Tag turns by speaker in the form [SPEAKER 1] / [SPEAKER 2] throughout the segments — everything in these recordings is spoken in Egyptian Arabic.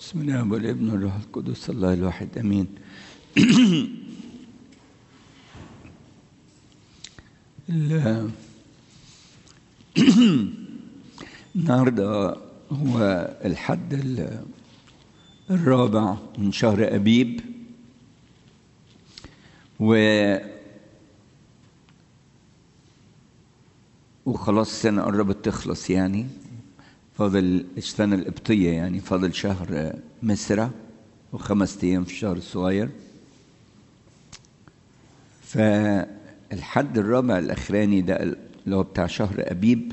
[SPEAKER 1] بسم الله والابن والروح القدس الله الواحد امين ال- النهارده هو الحد ال- الرابع من شهر ابيب و وخلاص السنة قربت تخلص يعني فاضل السنة القبطية يعني فاضل شهر مسرة وخمس أيام في الشهر الصغير فالحد الرابع الأخراني ده اللي هو بتاع شهر أبيب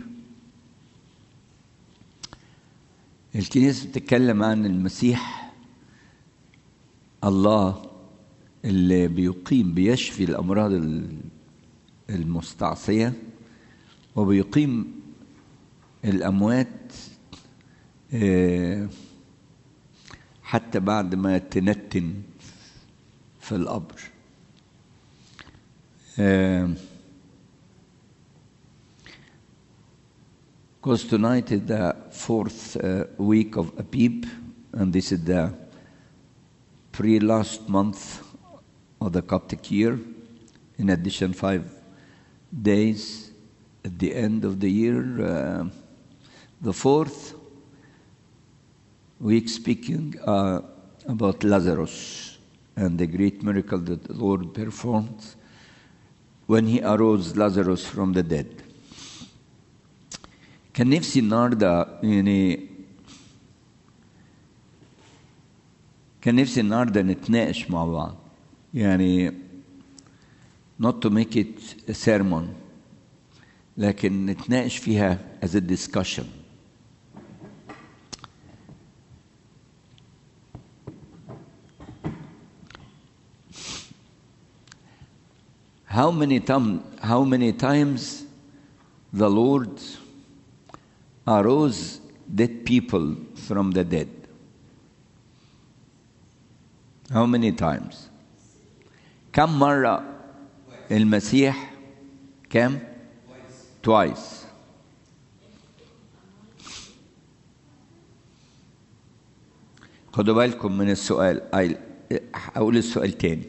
[SPEAKER 1] الكنيسة بتتكلم عن المسيح الله اللي بيقيم بيشفي الأمراض المستعصية وبيقيم الأموات آه، حتى بعد ما تنتن في القبر آه، Because tonight is the fourth uh, week of Abib, and this is the pre last month of the Coptic year. In addition, five days at the end of the year, uh, the fourth week, speaking uh, about Lazarus and the great miracle that the Lord performed when he arose Lazarus from the dead. كان نفسي النهارده يعني كان نفسي النهارده نتناقش مع بعض يعني not to make it a sermon لكن نتناقش فيها as a discussion how many time, how many times the Lord arose dead people from the dead how many times كم مرة المسيح كم twice خدوا بالكم من السؤال أي- هقول السؤال تاني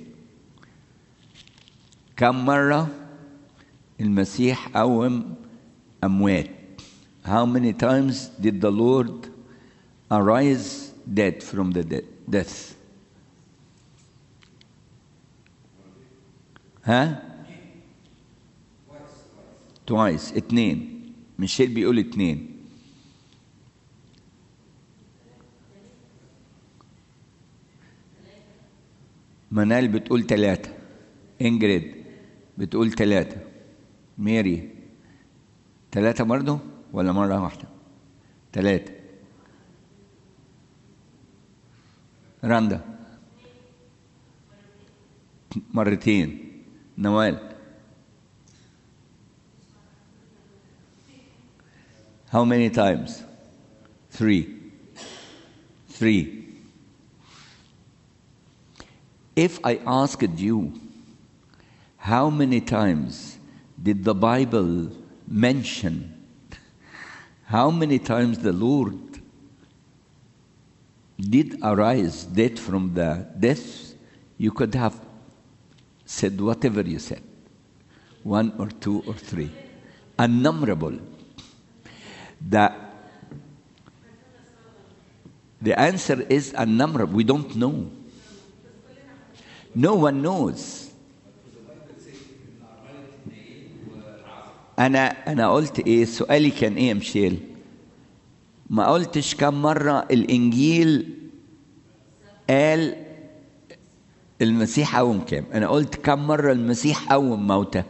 [SPEAKER 1] كم مرة المسيح قوم أموات How many times did the Lord arise dead from the de- death? ها؟ twice اتنين ميشيل بيقول اتنين منال بتقول تلاتة انجريد بتقول تلاتة ميري تلاتة برضه ولا مرة واحدة تلاتة رندا مرتين نوال How many times? Three. Three. If I asked you, how many times did the Bible mention how many times the Lord did arise dead from the death, you could have said whatever you said. One or two or three. Unnumerable. The, the answer is unnumerable. We don't know. No one knows. انا انا قلت ايه سؤالي كان ايه يا مشيل ما قلتش كم مره الانجيل قال المسيح قوم كام انا قلت كم مره المسيح قوم موتى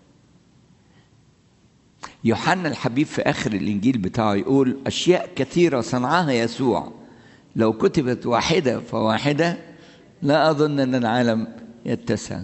[SPEAKER 1] يوحنا الحبيب في اخر الانجيل بتاعه يقول اشياء كثيره صنعها يسوع لو كتبت واحده فواحده لا اظن ان العالم يتسع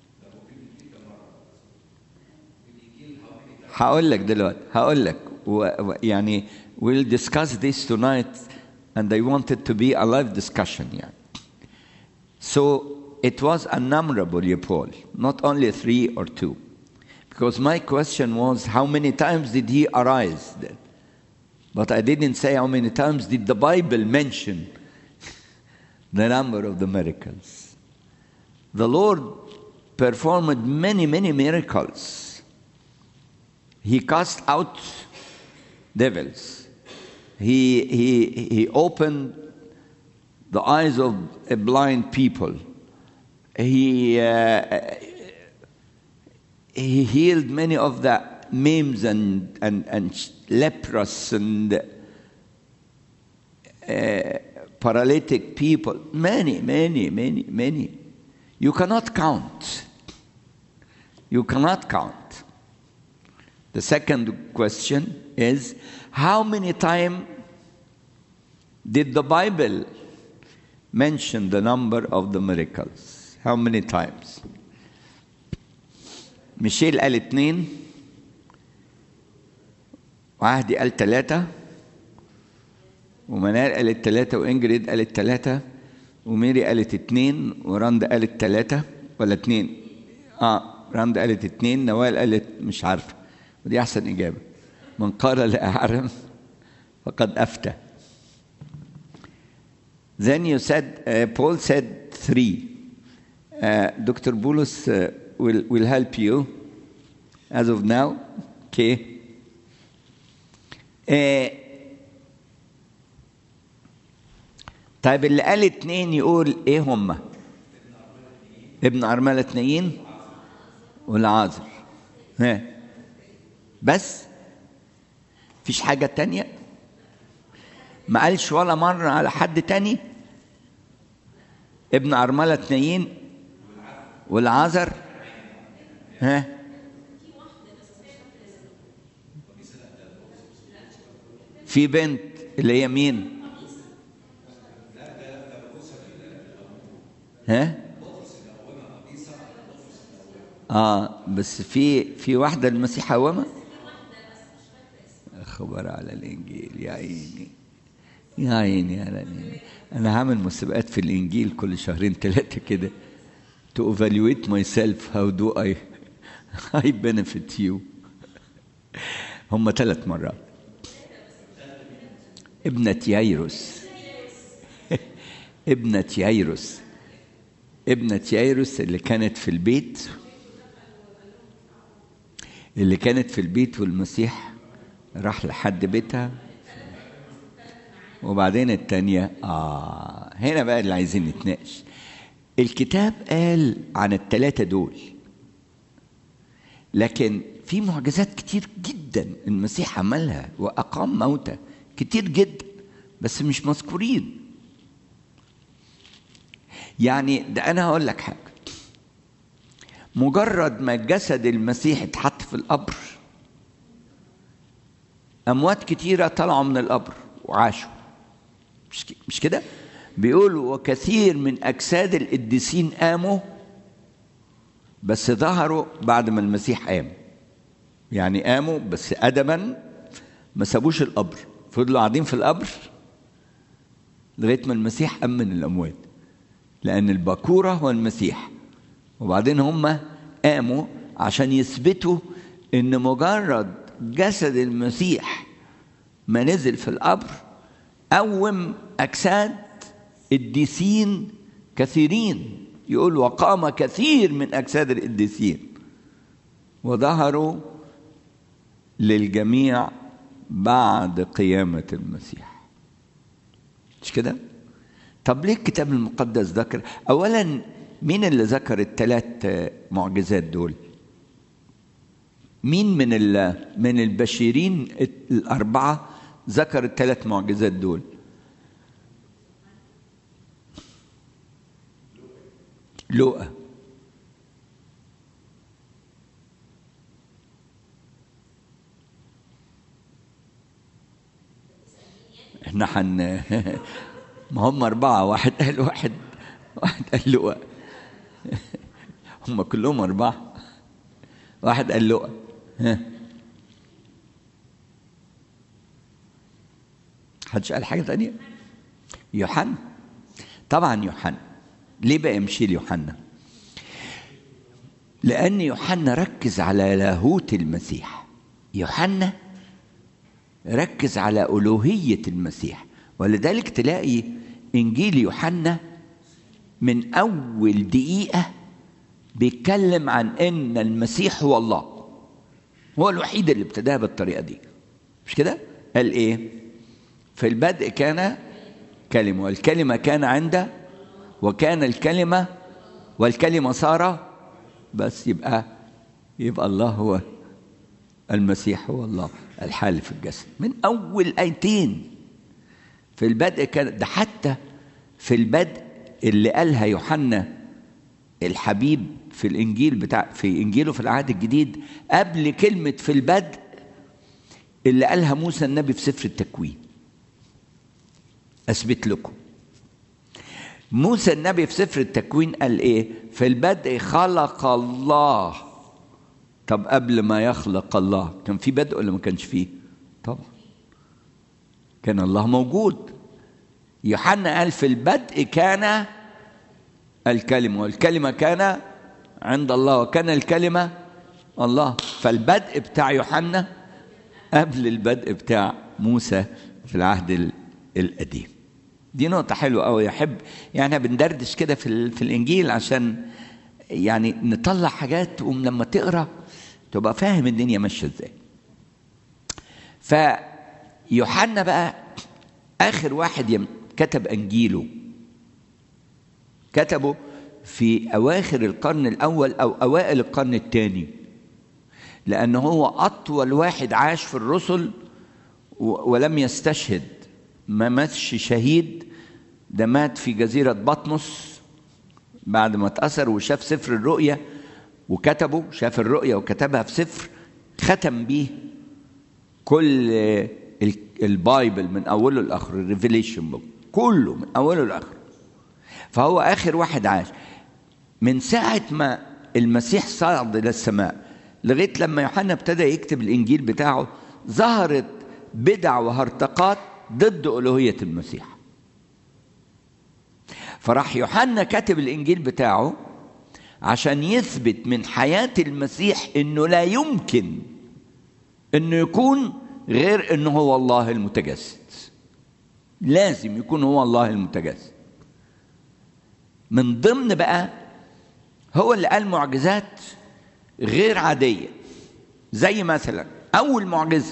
[SPEAKER 1] هقول لك دلوقتي هقول لك يعني we'll discuss this tonight and I want it to be a live discussion يعني so it was unnumerable you Paul not only three or two because my question was how many times did he arise then but I didn't say how many times did the Bible mention the number of the miracles. The Lord performed many, many miracles. He cast out devils. He, he, he opened the eyes of a blind people. He, uh, he healed many of the maims and, and, and leprous and uh, paralytic people. Many, many, many, many. You cannot count. You cannot count. The second question is how many times did the Bible mention the number of the miracles? How many times? ميشيل قال اتنين وعهدي قال تلاتة ومنال قالت تلاتة وإنجريد قالت تلاتة وميري قالت اتنين ورند قالت تلاتة ولا اتنين اه رند قالت اتنين نوال قالت مش عارفة ودي أحسن إجابة من قال لا أعلم فقد أفتى Then you said, uh, Paul said three. Uh, Dr. Bulus uh, will, will help you as of now. Okay. Uh, طيب اللي قال اتنين يقول ايه هما ابن أرملة اتنين والعازر ها بس فيش حاجة تانية ما قالش ولا مرة على حد تاني ابن أرملة اتنين والعازر ها في بنت اللي هي مين ها اه بس في في واحده المسيح قومها خبر على الانجيل يا عيني يا عيني يا عيني انا هعمل مسابقات في الانجيل كل شهرين ثلاثه كده to evaluate myself how do I I benefit you هم ثلاث مرات ابنة يايروس ابنة يايروس ابنة يايروس اللي كانت في البيت اللي كانت في البيت والمسيح راح لحد بيتها وبعدين التانية آه هنا بقى اللي عايزين نتناقش الكتاب قال عن التلاتة دول لكن في معجزات كتير جدا المسيح عملها وأقام موتى كتير جدا بس مش مذكورين يعني ده أنا هقول لك حاجة مجرد ما جسد المسيح اتحط في القبر أموات كتيرة طلعوا من القبر وعاشوا مش مش كده؟ بيقولوا وكثير من أجساد القديسين قاموا بس ظهروا بعد ما المسيح قام يعني قاموا بس أدبا ما سابوش القبر فضلوا قاعدين في القبر لغاية ما المسيح قام من الأموات لأن البكورة هو المسيح وبعدين هم قاموا عشان يثبتوا إن مجرد جسد المسيح ما نزل في القبر قوم أجساد قديسين كثيرين يقول وقام كثير من أجساد القديسين وظهروا للجميع بعد قيامة المسيح مش كده؟ طب ليه الكتاب المقدس ذكر؟ أولا مين اللي ذكر الثلاث معجزات دول؟ مين من من البشيرين الأربعة ذكر الثلاث معجزات دول؟ لوقا احنا حن ما هم أربعة واحد قال واحد واحد قال لؤى هم كلهم أربعة واحد قال لؤى ها حدش قال حاجة تانية يوحنا طبعا يوحنا ليه بقى يمشي يوحنا لأن يوحنا ركز على لاهوت المسيح يوحنا ركز على ألوهية المسيح ولذلك تلاقي إنجيل يوحنا من أول دقيقة بيتكلم عن إن المسيح هو الله هو الوحيد اللي ابتداها بالطريقة دي مش كده؟ قال إيه؟ في البدء كان كلمة والكلمة كان عند وكان الكلمة والكلمة صار بس يبقى يبقى الله هو المسيح هو الله الحال في الجسد من أول آيتين في البدء كان ده حتى في البدء اللي قالها يوحنا الحبيب في الإنجيل بتاع في إنجيله في العهد الجديد قبل كلمة في البدء اللي قالها موسى النبي في سفر التكوين أثبت لكم موسى النبي في سفر التكوين قال إيه في البدء خلق الله طب قبل ما يخلق الله كان في بدء ولا ما كانش فيه طبعا كان الله موجود يوحنا قال في البدء كان الكلمة والكلمة كان عند الله وكان الكلمة الله فالبدء بتاع يوحنا قبل البدء بتاع موسى في العهد القديم دي نقطة حلوة أوي يحب يعني بندردش كده في, في الإنجيل عشان يعني نطلع حاجات ولما تقرا تبقى فاهم الدنيا ماشية ازاي فيوحنا بقى آخر واحد كتب أنجيله كتبه في أواخر القرن الأول أو أوائل القرن الثاني لأن هو أطول واحد عاش في الرسل ولم يستشهد ما ماتش شهيد ده مات في جزيرة بطمس بعد ما اتأثر وشاف سفر الرؤيا وكتبه شاف الرؤيا وكتبها في سفر ختم بيه كل البايبل من أوله لآخره الريفيليشن بوك كله من أوله لآخره فهو آخر واحد عاش من ساعة ما المسيح صعد إلى السماء لغاية لما يوحنا ابتدى يكتب الإنجيل بتاعه ظهرت بدع وهرطقات ضد ألوهية المسيح فراح يوحنا كاتب الإنجيل بتاعه عشان يثبت من حياة المسيح إنه لا يمكن إنه يكون غير إنه هو الله المتجسد لازم يكون هو الله المتجسد من ضمن بقى هو اللي قال معجزات غير عادية زي مثلا أول معجزة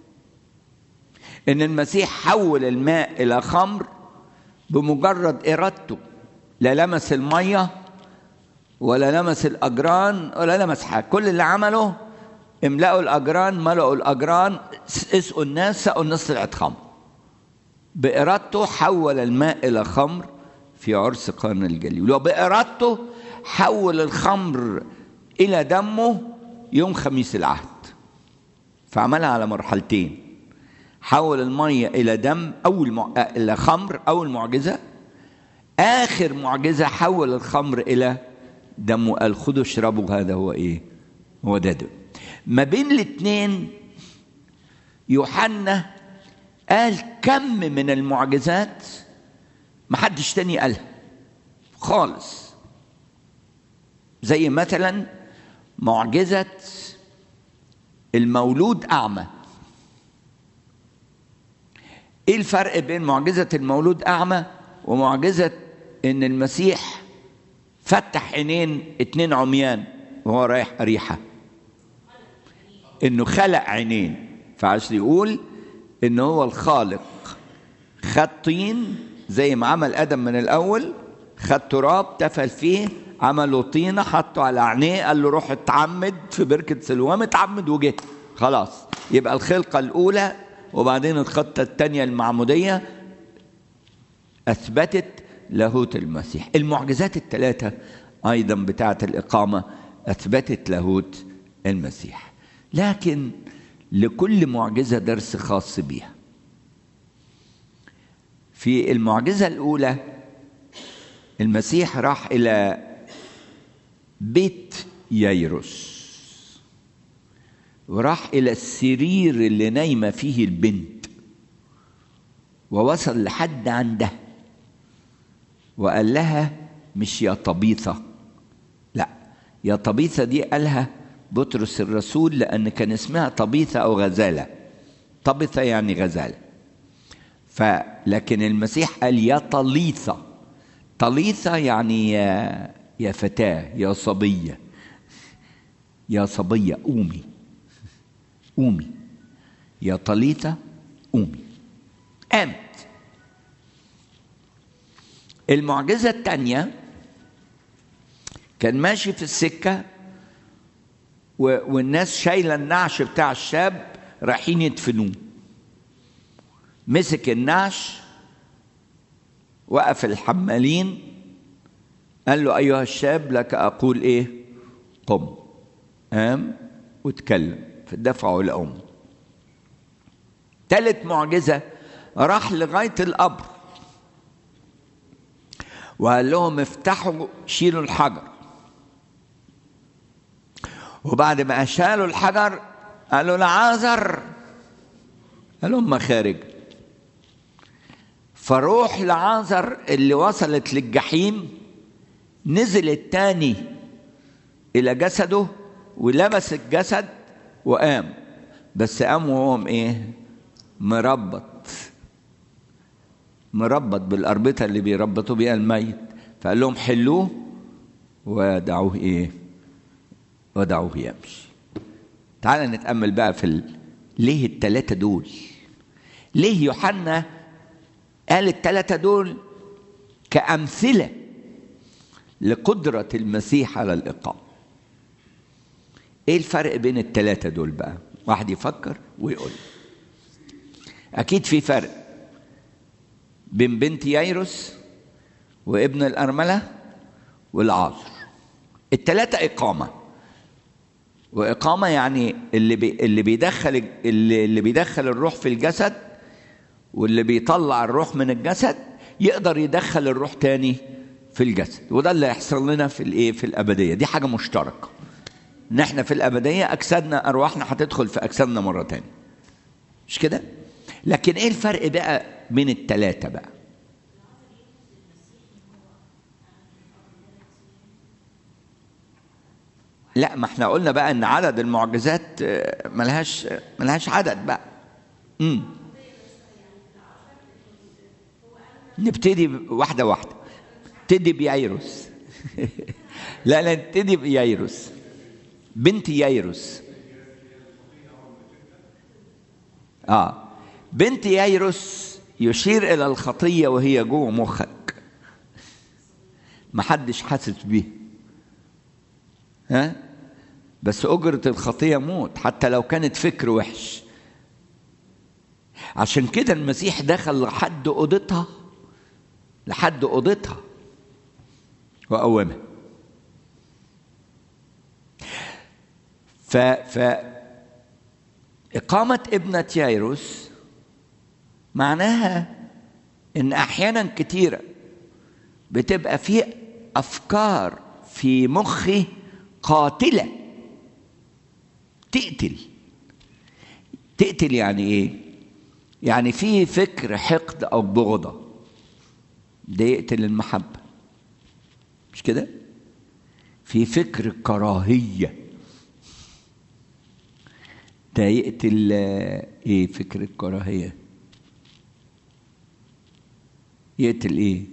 [SPEAKER 1] إن المسيح حول الماء إلى خمر بمجرد إرادته لا لمس المية ولا لمس الأجران ولا لمس حاجة كل اللي عمله املأوا الأجران ملأوا الأجران اسقوا الناس سقوا الناس طلعت خمر بإرادته حول الماء إلى خمر في عرس قرن الجليل وبإرادته حول الخمر إلى دمه يوم خميس العهد فعملها على مرحلتين حول المية إلى دم أول مع... إلى خمر أول معجزة آخر معجزة حول الخمر إلى دم وقال خذوا اشربوا هذا هو إيه؟ هو ده دم ما بين الاثنين يوحنا قال كم من المعجزات ما حدش تاني قالها خالص زي مثلا معجزة المولود أعمى ايه الفرق بين معجزة المولود أعمى ومعجزة إن المسيح فتح عينين اتنين عميان وهو رايح أريحة إنه خلق عينين فعشان يقول إن هو الخالق خد طين زي ما عمل آدم من الأول خد تراب تفل فيه عملوا طينة حطوا على عينيه قال له روح اتعمد في بركة سلوام اتعمد وجه خلاص يبقى الخلقة الأولى وبعدين الخطة الثانية المعمودية أثبتت لاهوت المسيح المعجزات الثلاثة أيضا بتاعة الإقامة أثبتت لاهوت المسيح لكن لكل معجزة درس خاص بيها في المعجزة الأولى المسيح راح إلى بيت ييروس وراح إلى السرير اللي نايمة فيه البنت ووصل لحد عندها وقال لها مش يا طبيثة لا يا طبيثة دي قالها بطرس الرسول لأن كان اسمها طبيثة أو غزالة طبيثة يعني غزالة فلكن المسيح قال يا طليثة طليثة يعني يا, يا فتاة يا صبية يا صبية قومي قومي يا طليثة قومي قامت المعجزة الثانية كان ماشي في السكة والناس شايلة النعش بتاع الشاب رايحين يدفنوه مسك النعش وقف الحمالين قال له أيها الشاب لك أقول إيه قم قام واتكلم فدفعوا لأمه تالت معجزة راح لغاية القبر وقال لهم افتحوا شيلوا الحجر وبعد ما شالوا الحجر قالوا لعازر قال لهم خارج فروح لعازر اللي وصلت للجحيم نزل التاني إلى جسده ولمس الجسد وقام بس قام وهو ايه مربط مربط بالأربطة اللي بيربطوا بيها الميت فقال لهم حلوه ودعوه ايه ودعوه يمشي تعال نتأمل بقى في ال... ليه التلاتة دول ليه يوحنا قال التلاتة دول كأمثلة لقدرة المسيح على الإقامة ايه الفرق بين التلاتة دول بقى واحد يفكر ويقول اكيد في فرق بين بنت ييروس وابن الأرملة والعاصر التلاتة إقامة وإقامة يعني اللي بي اللي بيدخل اللي, اللي بيدخل الروح في الجسد واللي بيطلع الروح من الجسد يقدر يدخل الروح تاني في الجسد وده اللي هيحصل لنا في الايه في الابديه دي حاجه مشتركه ان احنا في الابديه اجسادنا ارواحنا هتدخل في اجسادنا مره تانية مش كده لكن ايه الفرق بقى بين الثلاثه بقى لا ما احنا قلنا بقى ان عدد المعجزات ملهاش ملهاش عدد بقى امم نبتدي واحده واحده نبتدي بيايروس لا لا نبتدي بيايروس بنت يايروس اه بنت يايروس يشير الى الخطيه وهي جوه مخك محدش حاسس بيها ها بس أجرة الخطية موت حتى لو كانت فكر وحش عشان كده المسيح دخل لحد أوضتها لحد أوضتها وقومها ف ف إقامة ابنة يايروس معناها إن أحيانا كتيرة بتبقى في أفكار في مخي قاتلة تقتل تقتل يعني ايه يعني في فكر حقد او بغضة ده يقتل المحبة مش كده في فكر كراهية ده يقتل ايه فكر الكراهية يقتل ايه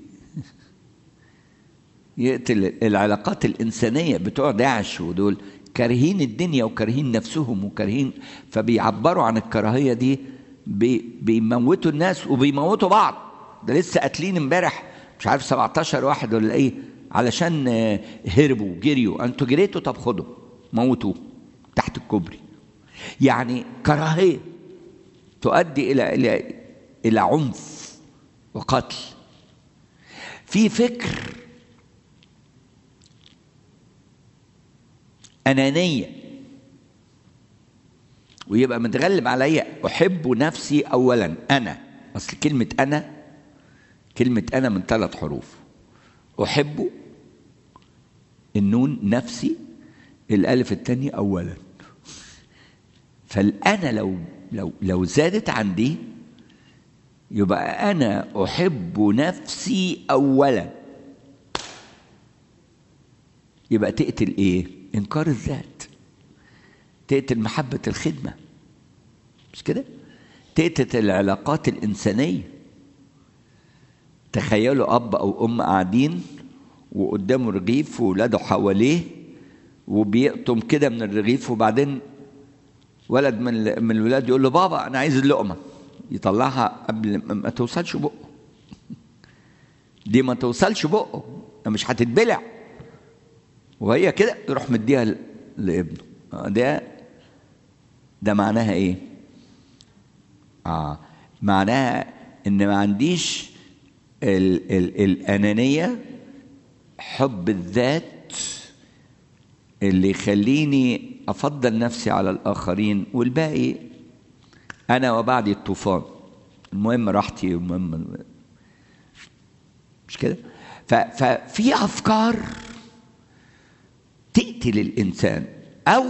[SPEAKER 1] يقتل العلاقات الإنسانية بتوع داعش ودول كارهين الدنيا وكارهين نفسهم وكارهين فبيعبروا عن الكراهية دي بي بيموتوا الناس وبيموتوا بعض ده لسه قاتلين امبارح مش عارف 17 واحد ولا ايه علشان هربوا جريوا انتوا جريتوا طب خدوا موتوا تحت الكوبري يعني كراهية تؤدي إلى إلى إلى عنف وقتل في فكر أنانية ويبقى متغلب عليا أحب نفسي أولا أنا أصل كلمة أنا كلمة أنا من ثلاث حروف أحب النون نفسي الألف الثاني أولا فالأنا لو لو لو زادت عندي يبقى أنا أحب نفسي أولا يبقى تقتل إيه؟ إنكار الذات تقتل محبة الخدمة مش كده؟ تقتل العلاقات الإنسانية تخيلوا اب او ام قاعدين وقدامه رغيف وولاده حواليه وبيقطم كده من الرغيف وبعدين ولد من من الولاد يقول له بابا انا عايز اللقمه يطلعها قبل ما توصلش بقه دي ما توصلش بقه مش هتتبلع وهي كده يروح مديها لابنه ده ده معناها ايه اه معناها ان ما عنديش ال ال الانانيه حب الذات اللي يخليني افضل نفسي على الاخرين والباقي انا وبعدي الطوفان المهم راحتي المهم مش كده ففي افكار تقتل الانسان او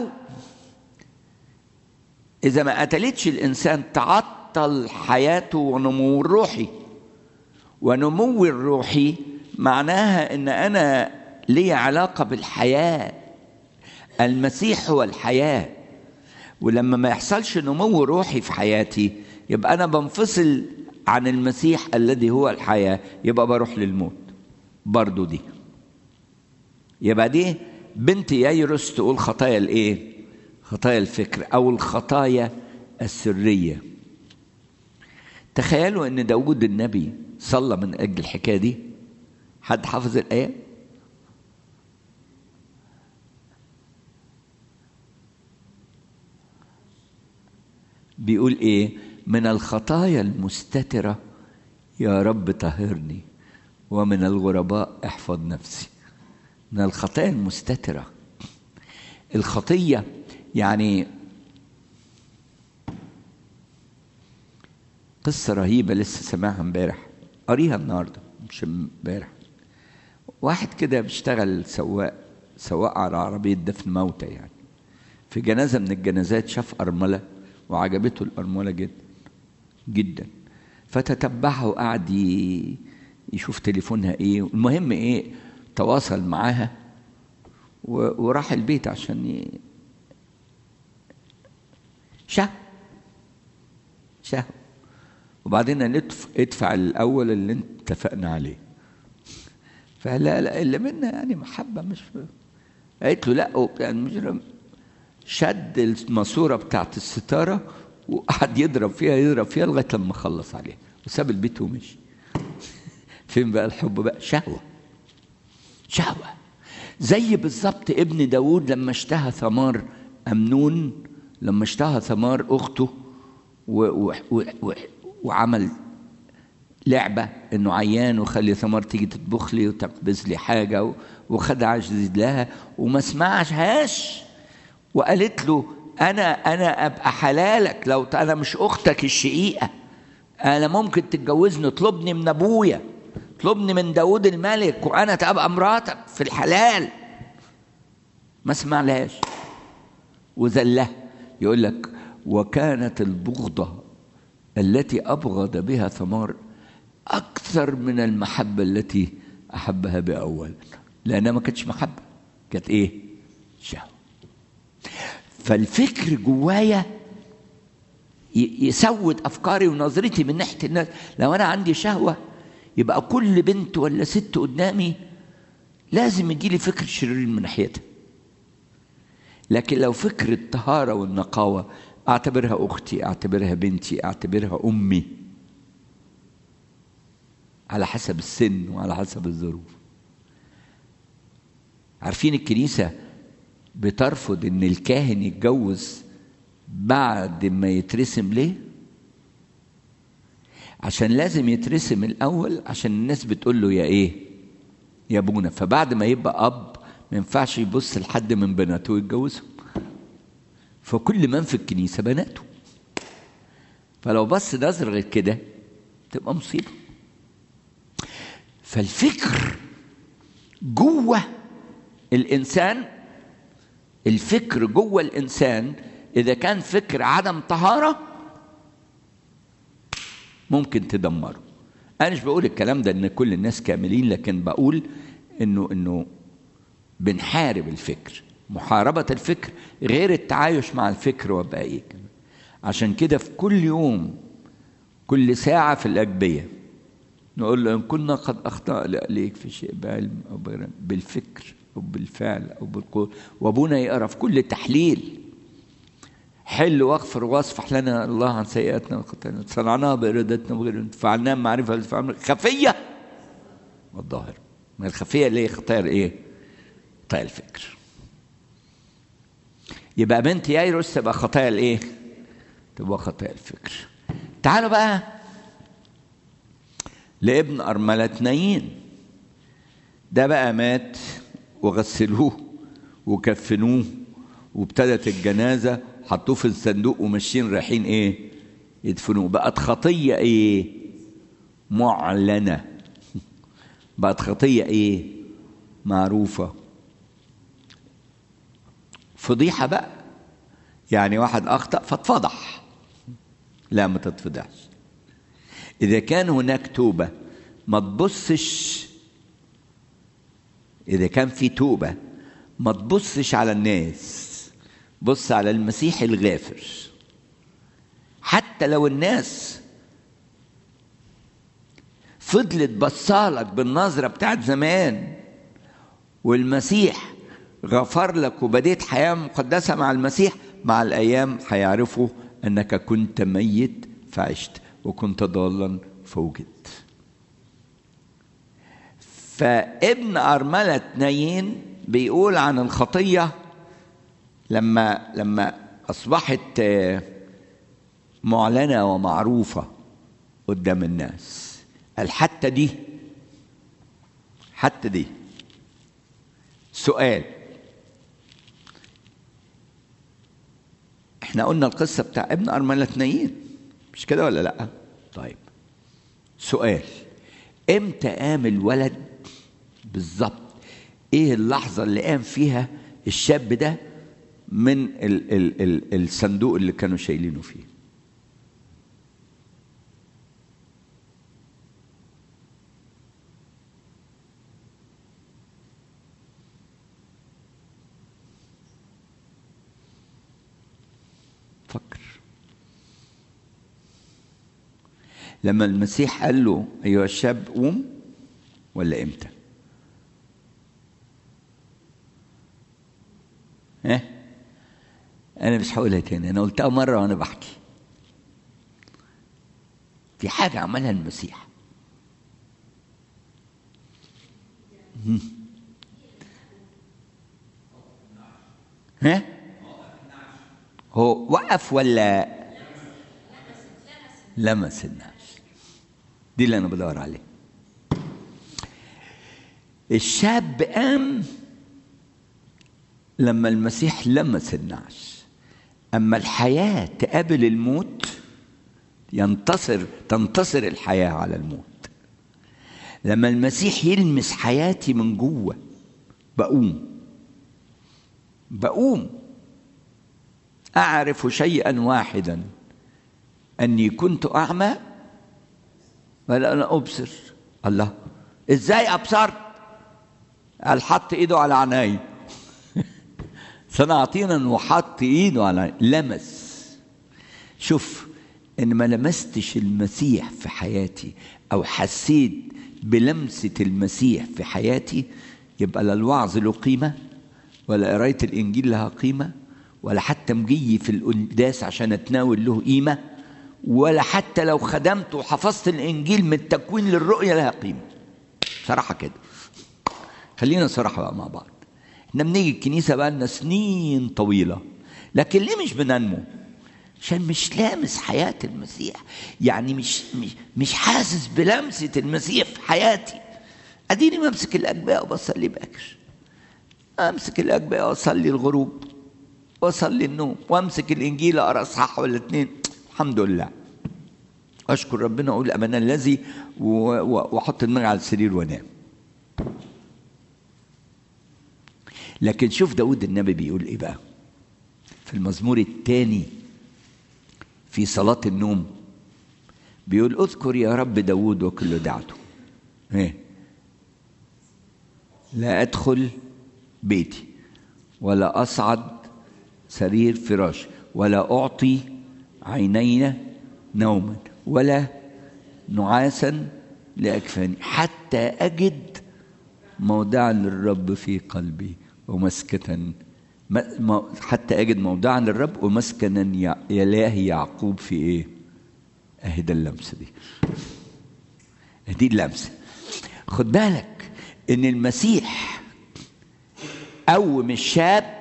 [SPEAKER 1] اذا ما قتلتش الانسان تعطل حياته ونموه الروحي ونمو الروحي معناها ان انا لي علاقه بالحياه المسيح هو الحياه ولما ما يحصلش نمو روحي في حياتي يبقى انا بنفصل عن المسيح الذي هو الحياه يبقى بروح للموت برضو دي يبقى دي بنت ييروس تقول خطايا الايه خطايا الفكر او الخطايا السريه تخيلوا ان داود النبي صلى من اجل الحكايه دي حد حافظ الايه بيقول ايه من الخطايا المستتره يا رب طهرني ومن الغرباء احفظ نفسي من الخطايا المستتره الخطيه يعني قصة رهيبة لسه سامعها امبارح قاريها النهاردة مش امبارح واحد كده بيشتغل سواق سواق على عربية دفن موتى يعني في جنازة من الجنازات شاف أرملة وعجبته الأرملة جدا جدا فتتبعها وقعد يشوف تليفونها ايه المهم ايه تواصل معاها وراح البيت عشان ي... شهوة شهوة وبعدين ندف ادفع الاول اللي انت اتفقنا عليه فلا لا اللي منا يعني محبه مش قالت له لا يعني مجرم شد الماسوره بتاعت الستاره وقعد يضرب فيها يضرب فيها لغايه لما خلص عليها وساب البيت ومشي فين بقى الحب بقى شهوه شهوه زي بالظبط ابن داود لما اشتهى ثمار امنون لما اشتهى ثمار اخته و و و و وعمل لعبة انه عيان وخلي ثمار تيجي تطبخ لي وتقبز لي حاجة وخد عجز لها وما سمعهاش وقالت له انا انا ابقى حلالك لو انا مش اختك الشقيقة انا ممكن تتجوزني اطلبني من ابويا اطلبني من داود الملك وانا تبقى مراتك في الحلال ما سمعلهاش وذلها يقول لك وكانت البغضة التي أبغض بها ثمار أكثر من المحبة التي أحبها بأول لأنها ما كانتش محبة كانت إيه؟ شهوة فالفكر جوايا يسود أفكاري ونظرتي من ناحية الناس لو أنا عندي شهوة يبقى كل بنت ولا ست قدامي لازم يجي لي فكر شرير من ناحيتها لكن لو فكر الطهارة والنقاوة اعتبرها اختي اعتبرها بنتي اعتبرها امي على حسب السن وعلى حسب الظروف عارفين الكنيسه بترفض ان الكاهن يتجوز بعد ما يترسم ليه عشان لازم يترسم الاول عشان الناس بتقول له يا ايه يا ابونا فبعد ما يبقى اب ما ينفعش يبص لحد من بناته ويتجوزهم فكل من في الكنيسة بناته فلو بص نظر غير كده تبقى مصيبة فالفكر جوه الإنسان الفكر جوه الإنسان إذا كان فكر عدم طهارة ممكن تدمره أنا مش بقول الكلام ده إن كل الناس كاملين لكن بقول إنه إنه بنحارب الفكر محاربة الفكر غير التعايش مع الفكر وبقى ايه عشان كده في كل يوم كل ساعة في الأجبية نقول له إن كنا قد أخطأنا إليك في شيء بعلم أو بغير بالفكر أو بالفعل أو بالقول وأبونا يقرأ في كل تحليل حل واغفر واصفح لنا الله عن سيئاتنا وخطايانا صنعناها بإرادتنا وغير فعلناها معرفة خفية والظاهر ما الخفية اللي هي خطايا إيه؟ خطايا الفكر يبقى بنت يايروس تبقى خطايا الإيه؟ تبقى خطايا الفكر تعالوا بقى لابن أرملة نايين ده بقى مات وغسلوه وكفنوه وابتدت الجنازة حطوه في الصندوق وماشيين رايحين ايه يدفنوه بقت خطية ايه معلنة بقت خطية ايه معروفة فضيحة بقى يعني واحد أخطأ فاتفضح لا ما تتفضحش إذا كان هناك توبة ما تبصش إذا كان في توبة ما تبصش على الناس بص على المسيح الغافر حتى لو الناس فضلت بصالك بالنظرة بتاعت زمان والمسيح غفر لك وبديت حياة مقدسة مع المسيح مع الأيام هيعرفوا أنك كنت ميت فعشت وكنت ضالا فوجدت فابن أرملة نايين بيقول عن الخطية لما لما أصبحت معلنة ومعروفة قدام الناس قال حتى دي حتى دي سؤال احنا قلنا القصة بتاع ابن أرملة نايين مش كده ولا لأ؟ طيب سؤال امتى قام الولد بالظبط ايه اللحظة اللي قام فيها الشاب ده من ال ال ال الصندوق اللي كانوا شايلينه فيه فكر لما المسيح قال له ايها الشاب قوم ولا امتى ها انا مش هقولها تاني انا قلتها مره وانا بحكي في حاجه عملها المسيح ها هو وقف ولا لمس الناس دي اللي انا بدور عليه الشاب قام لما المسيح لمس النعش اما الحياه تقابل الموت ينتصر تنتصر الحياه على الموت لما المسيح يلمس حياتي من جوه بقوم بقوم اعرف شيئا واحدا اني كنت اعمى ولا انا ابصر الله ازاي ابصرت قال حط ايده على عيني صنعتينا وحط ايده على لمس شوف ان ما لمستش المسيح في حياتي او حسيت بلمسه المسيح في حياتي يبقى لا الوعظ له قيمه ولا قرايه الانجيل لها قيمه ولا حتى مجي في القداس عشان اتناول له قيمه ولا حتى لو خدمت وحفظت الانجيل من التكوين للرؤيه لها قيمه صراحه كده خلينا صراحه بقى مع بعض احنا بنيجي الكنيسه بقى لنا سنين طويله لكن ليه مش بننمو عشان مش لامس حياه المسيح يعني مش مش مش حاسس بلمسه المسيح في حياتي اديني بمسك الاجباء وبصلي باكر امسك الاجباء واصلي الغروب واصلي النوم وامسك الانجيل اقرا اصحاح ولا اتنين الحمد لله اشكر ربنا اقول امان الذي واحط دماغي على السرير وانام لكن شوف داود النبي بيقول ايه بقى في المزمور الثاني في صلاة النوم بيقول اذكر يا رب داود وكل دعته ايه لا ادخل بيتي ولا اصعد سرير فراش ولا اعطي عيني نوما ولا نعاسا لأكفاني حتى أجد موضعا للرب في قلبي ومسكة حتى أجد موضعا للرب ومسكنا يلاه يعقوب في إيه؟ أهي ده اللمسة دي دي اللمسة خد بالك إن المسيح قوم الشاب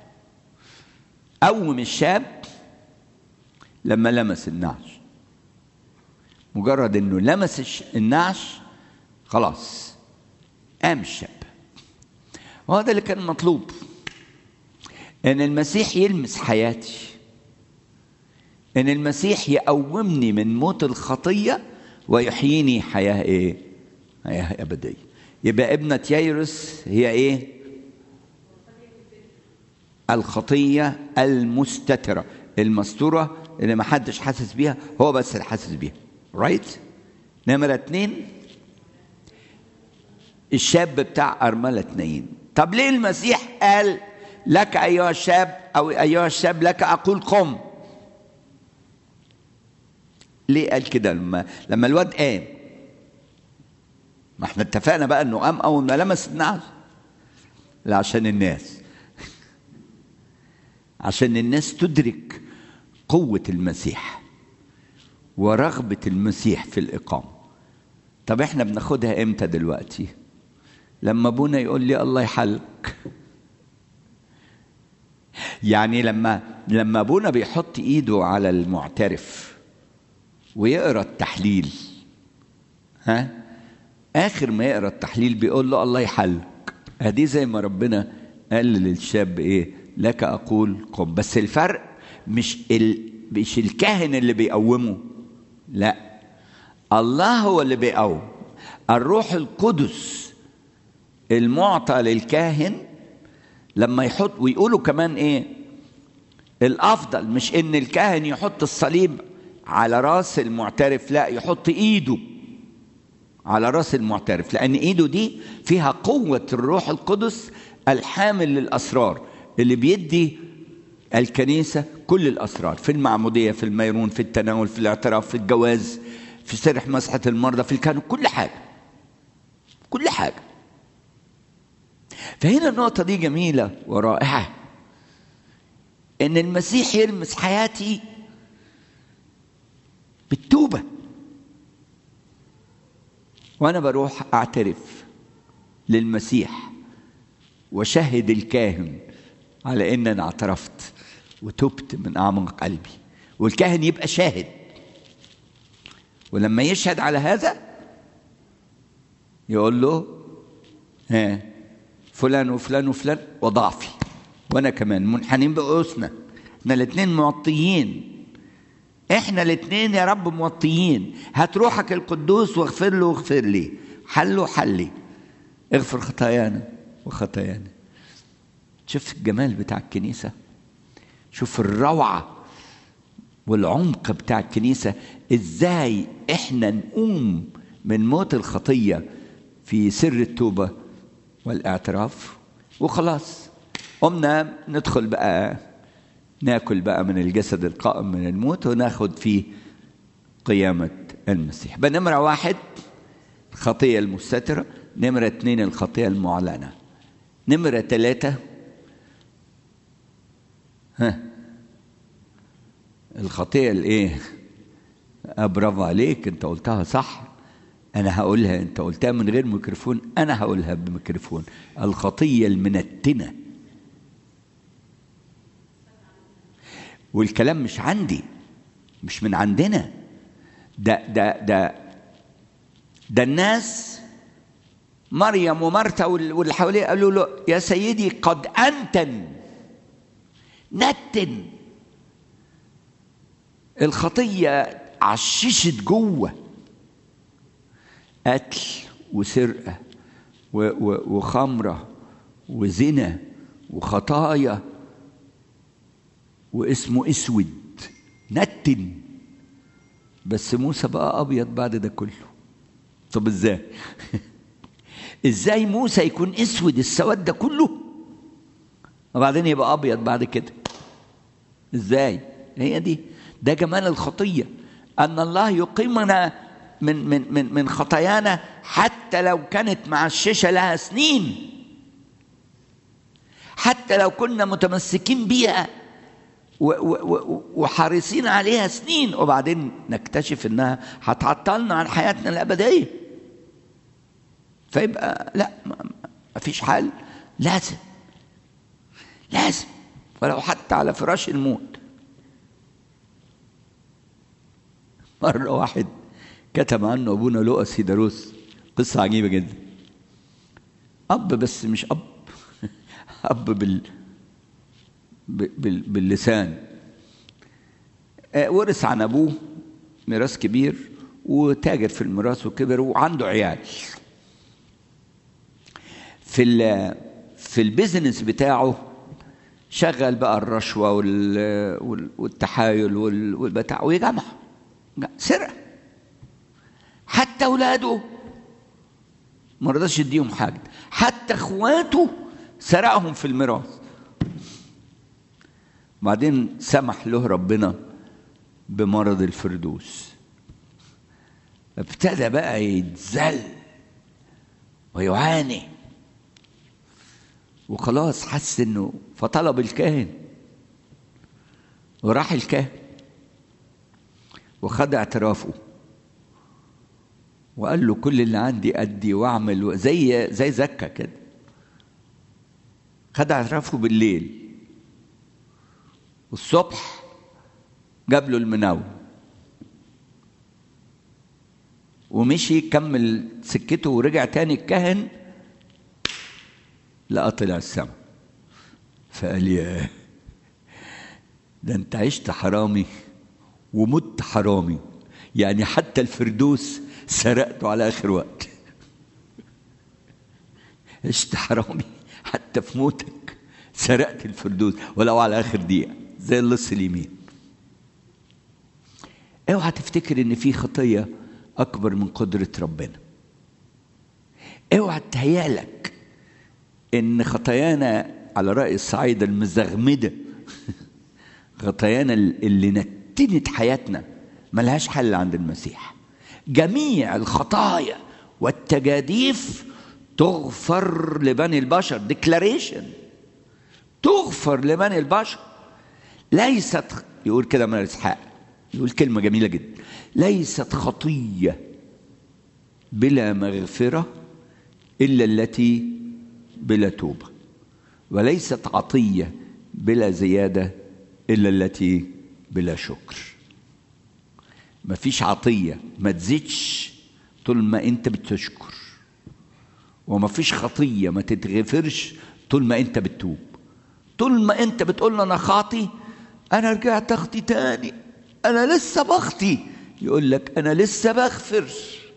[SPEAKER 1] قوم الشاب لما لمس النعش مجرد انه لمس النعش خلاص قام الشاب وهو ده اللي كان مطلوب ان المسيح يلمس حياتي ان المسيح يقومني من موت الخطيه ويحييني حياه ايه حياه ابديه يبقى ابنه ييرس هي ايه الخطيه المستتره المستوره اللي ما حدش حاسس بيها هو بس اللي حاسس بيها رايت right? نمرة اتنين الشاب بتاع أرملة اتنين طب ليه المسيح قال لك أيها الشاب أو أيها الشاب لك أقول قم ليه قال كده لما لما الواد قام ما احنا اتفقنا بقى انه قام اول ما لمس النعش لا عشان الناس عشان الناس تدرك قوة المسيح ورغبة المسيح في الإقامة طب احنا بناخدها امتى دلوقتي لما ابونا يقول لي الله يحلك يعني لما لما ابونا بيحط ايده على المعترف ويقرا التحليل ها اخر ما يقرا التحليل بيقول له الله يحلك ادي زي ما ربنا قال للشاب ايه لك اقول قم بس الفرق مش ال... مش الكاهن اللي بيقومه لا الله هو اللي بيقوم الروح القدس المعطى للكاهن لما يحط ويقولوا كمان ايه الافضل مش ان الكاهن يحط الصليب على راس المعترف لا يحط ايده على راس المعترف لان ايده دي فيها قوه الروح القدس الحامل للاسرار اللي بيدي الكنيسة كل الأسرار في المعمودية في الميرون في التناول في الاعتراف في الجواز في سرح مسحة المرضى في الكهنة كل حاجة كل حاجة فهنا النقطة دي جميلة ورائعة إن المسيح يلمس حياتي بالتوبة وأنا بروح أعترف للمسيح وشهد الكاهن على ان انا اعترفت وتبت من اعماق قلبي والكاهن يبقى شاهد ولما يشهد على هذا يقول له ها فلان وفلان وفلان وضعفي وانا كمان منحنين بقوسنا احنا الاثنين موطيين احنا الاثنين يا رب موطيين هات روحك القدوس واغفر له واغفر لي حله حلي اغفر خطايانا وخطايانا شوف الجمال بتاع الكنيسة شوف الروعة والعمق بتاع الكنيسة ازاي احنا نقوم من موت الخطية في سر التوبة والاعتراف وخلاص قمنا ندخل بقى ناكل بقى من الجسد القائم من الموت وناخد فيه قيامة المسيح بنمرة واحد الخطية المستترة نمرة اتنين الخطية المعلنة نمرة ثلاثة ها الخطية الايه برافو عليك انت قلتها صح انا هقولها انت قلتها من غير ميكروفون انا هقولها بميكروفون الخطية المنتنة والكلام مش عندي مش من عندنا ده ده ده ده الناس مريم ومرتا واللي حواليه قالوا له يا سيدي قد انتن نتن الخطيه عششت جوه قتل وسرقه وخمره وزنا وخطايا واسمه اسود نتن بس موسى بقى ابيض بعد ده كله طب ازاي ازاي موسى يكون اسود السواد ده كله وبعدين يبقى ابيض بعد كده ازاي هي دي ده جمال الخطيه ان الله يقيمنا من من من من خطايانا حتى لو كانت معششه لها سنين حتى لو كنا متمسكين بيها وحريصين عليها سنين وبعدين نكتشف انها هتعطلنا عن حياتنا الابديه فيبقى لا ما فيش حل لازم لازم ولو حتى على فراش الموت مرة واحد كتب عنه أبونا لؤى سيداروس قصة عجيبة جدا أب بس مش أب أب بال باللسان ورث عن أبوه ميراث كبير وتاجر في الميراث وكبر وعنده عيال في ال في البيزنس بتاعه شغل بقى الرشوة والتحايل والبتاع ويجمع سرقة حتى أولاده ما رضاش يديهم حاجة حتى إخواته سرقهم في الميراث بعدين سمح له ربنا بمرض الفردوس ابتدى بقى يتذل ويعاني وخلاص حس انه فطلب الكاهن وراح الكاهن وخد اعترافه وقال له كل اللي عندي ادي واعمل زي زي زكا كده خد اعترافه بالليل والصبح جاب له المناول ومشي كمل سكته ورجع تاني الكاهن لقى طلع السما فقال يا ده انت عشت حرامي ومت حرامي يعني حتى الفردوس سرقته على اخر وقت عشت حرامي حتى في موتك سرقت الفردوس ولو على اخر دقيقه زي اللص اليمين اوعى تفتكر ان في خطيه اكبر من قدره ربنا اوعى تهيالك ان خطايانا على راي الصعايده المزغمده خطايانا اللي نتنت حياتنا ملهاش حل عند المسيح جميع الخطايا والتجاديف تغفر لبني البشر ديكلاريشن تغفر لبني البشر ليست يقول كده من اسحاق يقول كلمه جميله جدا ليست خطيه بلا مغفره الا التي بلا توبه وليست عطيه بلا زياده الا التي بلا شكر مفيش عطيه ما تزيدش طول ما انت بتشكر ومفيش خطيه ما تتغفرش طول ما انت بتتوب طول ما انت بتقول له انا خاطي انا رجعت اخطي تاني انا لسه بخطي يقول لك انا لسه بغفر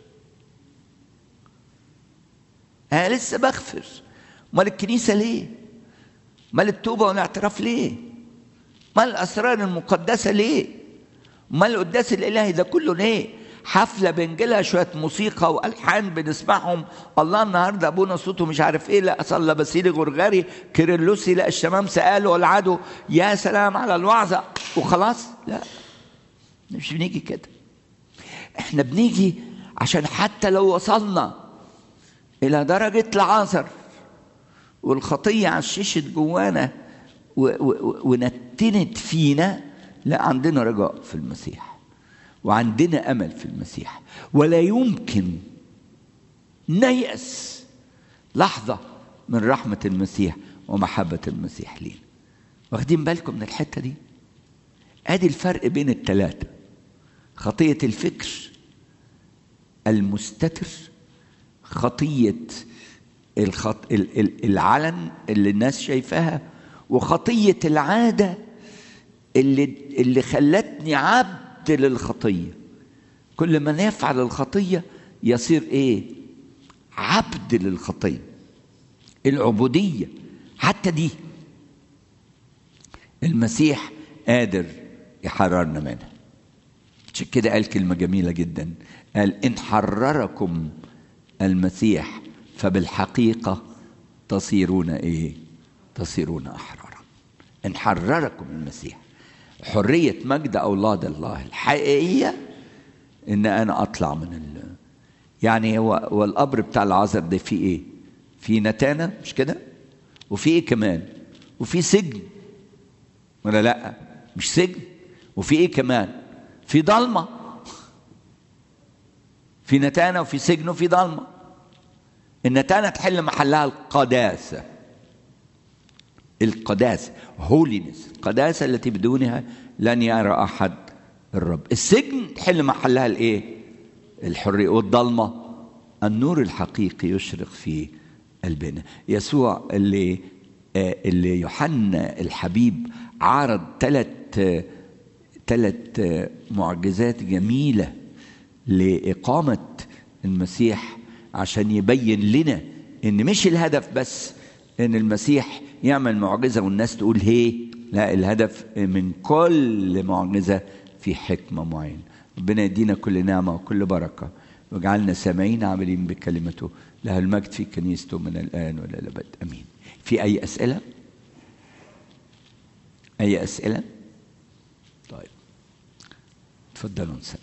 [SPEAKER 1] انا لسه بغفر امال الكنيسه ليه امال التوبه والاعتراف ليه امال الاسرار المقدسه ليه امال القداس الالهي ده كله ليه حفلة بنجيلها شوية موسيقى وألحان بنسمعهم الله النهاردة أبونا صوته مش عارف إيه لا صلى بسيلي غرغري كيرلوسي لا الشمامسة قالوا والعدو يا سلام على الوعظة وخلاص لا مش بنيجي كده احنا بنيجي عشان حتى لو وصلنا إلى درجة العصر والخطية عششت جوانا ونتنت فينا لا عندنا رجاء في المسيح وعندنا امل في المسيح ولا يمكن نيأس لحظه من رحمه المسيح ومحبه المسيح لينا واخدين بالكم من الحته دي ادي الفرق بين الثلاثه خطيه الفكر المستتر خطيه الخط... العلن اللي الناس شايفاها وخطيه العاده اللي اللي خلتني عبد عبد للخطية كل من يفعل الخطية يصير ايه عبد للخطية العبودية حتى دي المسيح قادر يحررنا منها عشان كده قال كلمة جميلة جدا قال إن حرركم المسيح فبالحقيقة تصيرون إيه؟ تصيرون أحرارا إن حرركم المسيح حرية مجد أولاد الله الحقيقية ان انا اطلع من ال يعني هو هو القبر بتاع العذر ده فيه ايه؟ في نتانه مش كده؟ وفي ايه كمان؟ وفي سجن ولا لا؟ مش سجن وفي ايه كمان؟ في ضلمه في نتانه وفي سجن وفي ضلمه النتانه تحل محلها القداسه القداسه هولينس القداسه التي بدونها لن يرى احد الرب السجن تحل محلها الايه الحريه والضلمه النور الحقيقي يشرق في قلبنا يسوع اللي آه اللي يوحنا الحبيب عرض ثلاث ثلاث معجزات جميله لاقامه المسيح عشان يبين لنا ان مش الهدف بس ان المسيح يعمل معجزه والناس تقول هي لا الهدف من كل معجزه في حكمه معينه ربنا يدينا كل نعمه وكل بركه واجعلنا سامعين عاملين بكلمته لها المجد في كنيسته من الان والى الابد امين في اي اسئله اي اسئله طيب تفضلوا نسأل